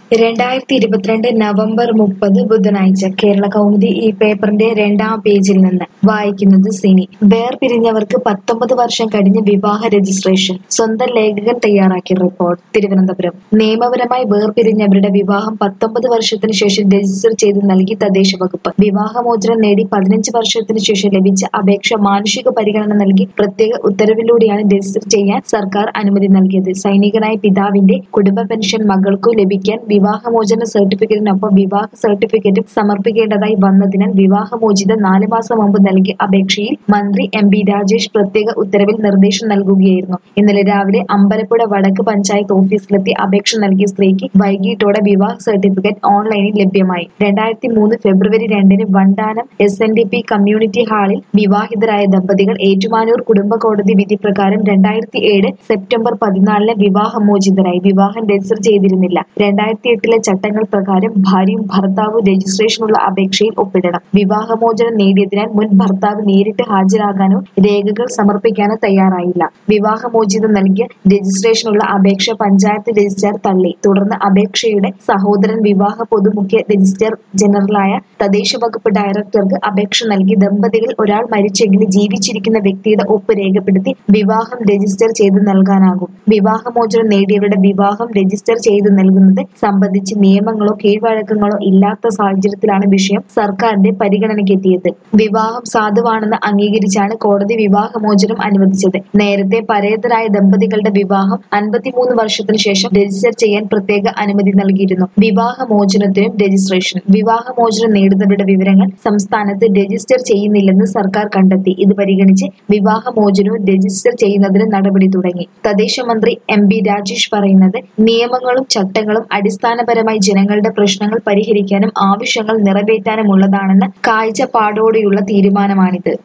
രണ്ടായിരത്തി ഇരുപത്തിരണ്ട് നവംബർ മുപ്പത് ബുധനാഴ്ച കേരള കൗമുദി ഈ പേപ്പറിന്റെ രണ്ടാം പേജിൽ നിന്ന് വായിക്കുന്നത് സിനി വേർപിരിഞ്ഞവർക്ക് പത്തൊമ്പത് വർഷം കഴിഞ്ഞ് വിവാഹ രജിസ്ട്രേഷൻ സ്വന്തം ലേഖകൻ തയ്യാറാക്കിയ റിപ്പോർട്ട് തിരുവനന്തപുരം നിയമപരമായി വേർപിരിഞ്ഞവരുടെ വിവാഹം പത്തൊമ്പത് വർഷത്തിന് ശേഷം രജിസ്റ്റർ ചെയ്ത് നൽകി തദ്ദേശ വകുപ്പ് വിവാഹമോചനം നേടി പതിനഞ്ച് വർഷത്തിന് ശേഷം ലഭിച്ച അപേക്ഷ മാനുഷിക പരിഗണന നൽകി പ്രത്യേക ഉത്തരവിലൂടെയാണ് രജിസ്റ്റർ ചെയ്യാൻ സർക്കാർ അനുമതി നൽകിയത് സൈനികനായ പിതാവിന്റെ കുടുംബ പെൻഷൻ മകൾക്കു ലഭിക്കാൻ വിവാഹമോചന സർട്ടിഫിക്കറ്റിനൊപ്പം വിവാഹ സർട്ടിഫിക്കറ്റും സമർപ്പിക്കേണ്ടതായി വന്നതിനാൽ വിവാഹമോചിതം നാല് മാസം മുമ്പ് നൽകിയ അപേക്ഷയിൽ മന്ത്രി എം ബി രാജേഷ് പ്രത്യേക ഉത്തരവിൽ നിർദ്ദേശം നൽകുകയായിരുന്നു ഇന്നലെ രാവിലെ അമ്പലപ്പുഴ വടക്ക് പഞ്ചായത്ത് ഓഫീസിലെത്തി അപേക്ഷ നൽകിയ സ്ത്രീക്ക് വൈകിട്ടോടെ വിവാഹ സർട്ടിഫിക്കറ്റ് ഓൺലൈനിൽ ലഭ്യമായി രണ്ടായിരത്തി മൂന്ന് ഫെബ്രുവരി രണ്ടിന് Vandanam S N D P community ഹാളിൽ വിവാഹിതരായ ദമ്പതികൾ ഏറ്റുമാനൂർ കുടുംബ കോടതി വിധി പ്രകാരം രണ്ടായിരത്തി ഏഴ് സെപ്റ്റംബർ പതിനാലിന് വിവാഹമോചിതരായി വിവാഹം രജിസ്റ്റർ ചെയ്തിരുന്നില്ല രണ്ടായിരത്തി എട്ടിലെ ചട്ടങ്ങൾ പ്രകാരം ഭാര്യയും ഭർത്താവും രജിസ്ട്രേഷനുള്ള അപേക്ഷയിൽ ഒപ്പിടണം വിവാഹമോചനം നേടിയതിനാൽ മുൻ ഭർത്താവ് നേരിട്ട് ഹാജരാകാനോ രേഖകൾ സമർപ്പിക്കാനോ തയ്യാറായില്ല വിവാഹമോചിതം നൽകിയ രജിസ്ട്രേഷനുള്ള അപേക്ഷ പഞ്ചായത്ത് രജിസ്ട്രാർ തള്ളി തുടർന്ന് അപേക്ഷയുടെ സഹോദരൻ വിവാഹ പൊതുമുഖ്യ രജിസ്ട്രാർ ജനറലായ തദ്ദേശ വകുപ്പ് ഡയറക്ടർക്ക് അപേക്ഷ നൽകി ദമ്പതികൾ ഒരാൾ മരിച്ചെങ്കിലും ജീവിച്ചിരിക്കുന്ന വ്യക്തിയുടെ ഒപ്പ് രേഖപ്പെടുത്തി വിവാഹം രജിസ്റ്റർ ചെയ്ത് നൽകാനാകും വിവാഹമോചനം നേടിയവരുടെ വിവാഹം രജിസ്റ്റർ ചെയ്തു നൽകുന്നത് സംബന്ധിച്ച് നിയമങ്ങളോ കീഴ്വഴക്കങ്ങളോ ഇല്ലാത്ത സാഹചര്യത്തിലാണ് വിഷയം സർക്കാരിന്റെ പരിഗണനയ്ക്കെത്തിയത് വിവാഹം സാധുവാണെന്ന് അംഗീകരിച്ചാണ് കോടതി വിവാഹമോചനം അനുവദിച്ചത് നേരത്തെ പരേതരായ ദമ്പതികളുടെ വിവാഹം അൻപത്തിമൂന്ന് വർഷത്തിനു ശേഷം രജിസ്റ്റർ ചെയ്യാൻ പ്രത്യേക അനുമതി നൽകിയിരുന്നു വിവാഹമോചനത്തിനും രജിസ്ട്രേഷൻ വിവാഹമോചനം നേടുന്നവരുടെ വിവരങ്ങൾ സംസ്ഥാനത്ത് രജിസ്റ്റർ ചെയ്യുന്നില്ലെന്ന് സർക്കാർ കണ്ടെത്തി ഇത് പരിഗണിച്ച് വിവാഹമോചനവും രജിസ്റ്റർ ചെയ്യുന്നതിന് നടപടി തുടങ്ങി തദ്ദേശ മന്ത്രി എം ബി രാജേഷ് പറയുന്നത് നിയമങ്ങളും ചട്ടങ്ങളും അടിസ്ഥാനപരമായി ജനങ്ങളുടെ പ്രശ്നങ്ങൾ പരിഹരിക്കാനും ആവശ്യങ്ങൾ നിറവേറ്റാനുമുള്ളതാണെന്ന കാഴ്ചപ്പാടോടെയുള്ള തീരുമാനമാണിത്